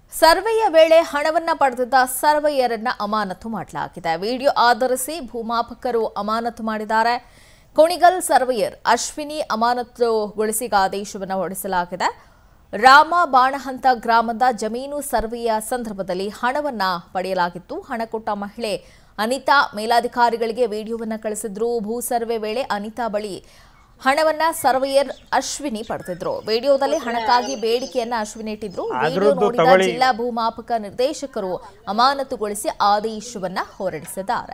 ಸರ್ವೆಯ ವೇಳೆ ಹಣವನ್ನ ಪಡೆದಿದ್ದ ಸರ್ವೆಯರನ್ನ ಅಮಾನತು ಮಾಡಲಾಗಿದೆ ವಿಡಿಯೋ ಆಧರಿಸಿ ಭೂಮಾಪಕರು ಅಮಾನತು ಮಾಡಿದ್ದಾರೆ ಕುಣಿಗಲ್ ಸರ್ವೆಯರ್ ಅಶ್ವಿನಿ ಅಮಾನತುಗೊಳಿಸಿ ಆದೇಶವನ್ನು ಹೊರಡಿಸಲಾಗಿದೆ ರಾಮ ಬಾಣಹಂತ ಗ್ರಾಮದ ಜಮೀನು ಸರ್ವೆಯ ಸಂದರ್ಭದಲ್ಲಿ ಹಣವನ್ನ ಪಡೆಯಲಾಗಿತ್ತು ಹಣ ಕೊಟ್ಟ ಮಹಿಳೆ ಅನಿತಾ ಮೇಲಾಧಿಕಾರಿಗಳಿಗೆ ವಿಡಿಯೋವನ್ನ ಕಳಿಸಿದ್ರು ಭೂ ಸರ್ವೆ ವೇಳೆ ಅನಿತಾ ಬಳಿ ಹಣವನ್ನ ಸರ್ವೇಯರ್ ಅಶ್ವಿನಿ ಪಡೆದಿದ್ರು ವಿಡಿಯೋದಲ್ಲಿ ಹಣಕ್ಕಾಗಿ ಬೇಡಿಕೆಯನ್ನ ಅಶ್ವಿನಿ ಇಟ್ಟಿದ್ರು ವಿಡಿಯೋ ಅದ್ರದ್ದು ನೋಡಿದ ತಗೊಳ್ಳಿ. ಜಿಲ್ಲಾ ಭೂಮಾಪಕ ನಿರ್ದೇಶಕರು ಅಮಾನತುಗೊಳಿಸಿ ಆದೇಶವನ್ನ ಹೊರಡಿಸಿದ್ದಾರೆ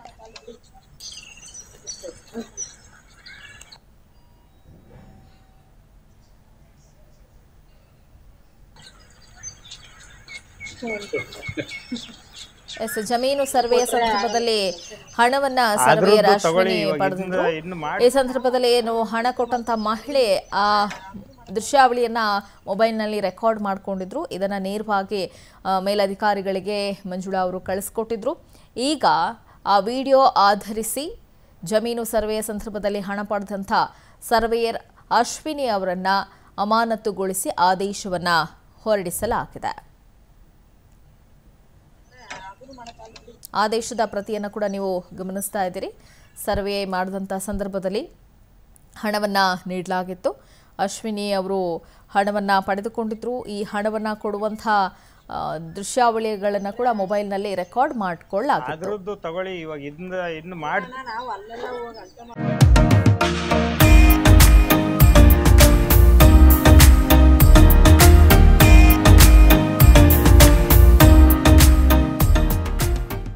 ಎಸ್ ಜಮೀನು ಸರ್ವೆಯ ಸಂದರ್ಭದಲ್ಲಿ ಹಣವನ್ನ ಸರ್ವೇಯರ್ ಅದ್ರದ್ದು ತಗೊಳ್ಳಿ, ಅಶ್ವಿನಿ ಇವಾಗ ಪಡೆದಿದ್ರು ಇದನ್ನ- ಇದನ್ನ ಮಾಡಿ- ಈ ಸಂದರ್ಭದಲ್ಲಿ ಏನು ಹಣ ಕೊಟ್ಟಂತ ಮಹಿಳೆ ಆ ದೃಶ್ಯಾವಳಿಯನ್ನ ಮೊಬೈಲ್ನಲ್ಲಿ ರೆಕಾರ್ಡ್ ಮಾಡ್ಕೊಂಡಿದ್ರು ಇದನ್ನ ನೇರವಾಗಿ ಆ, ಮೇಲಧಿಕಾರಿಗಳಿಗೆ ಮಂಜುಳಾ ಅವರು ಕಳಿಸ್ಕೊಟ್ಟಿದ್ರು ಈಗ ಆ ವಿಡಿಯೋ ಆಧರಿಸಿ ಜಮೀನು ಸರ್ವೆಯ ಸಂದರ್ಭದಲ್ಲಿ ಹಣ ಪಡೆದಂಥ ಸರ್ವೇಯರ್ ಅಶ್ವಿನಿ ಅವರನ್ನ ಅಮಾನತುಗೊಳಿಸಿ ಆದೇಶವನ್ನ ಹೊರಡಿಸಲಾಗಿದೆ ಆದೇಶದ ಪ್ರತಿಯನ್ನು ಕೂಡ ನೀವು ಗಮನಿಸ್ತಾ ಇದ್ದೀರಿ ಸರ್ವೆ ಮಾಡಿದಂಥ ಸಂದರ್ಭದಲ್ಲಿ ಹಣವನ್ನು ನೀಡಲಾಗಿತ್ತು ಅಶ್ವಿನಿ ಅವರು ಹಣವನ್ನು ಪಡೆದುಕೊಂಡಿದ್ರು ಈ ಹಣವನ್ನು ಕೊಡುವಂಥ ಆ, ದೃಶ್ಯಾವಳಿಗಳನ್ನು ಕೂಡ ಮೊಬೈಲ್ನಲ್ಲಿ ರೆಕಾರ್ಡ್ ಮಾಡಿಕೊಳ್ಳಲಾಗಿತ್ತು ಅದ್ರದ್ದು ತಗೊಳ್ಳಿ ಇವಾಗ ಇದನ್ನ ಇನ್ನು ಮಾಡಿ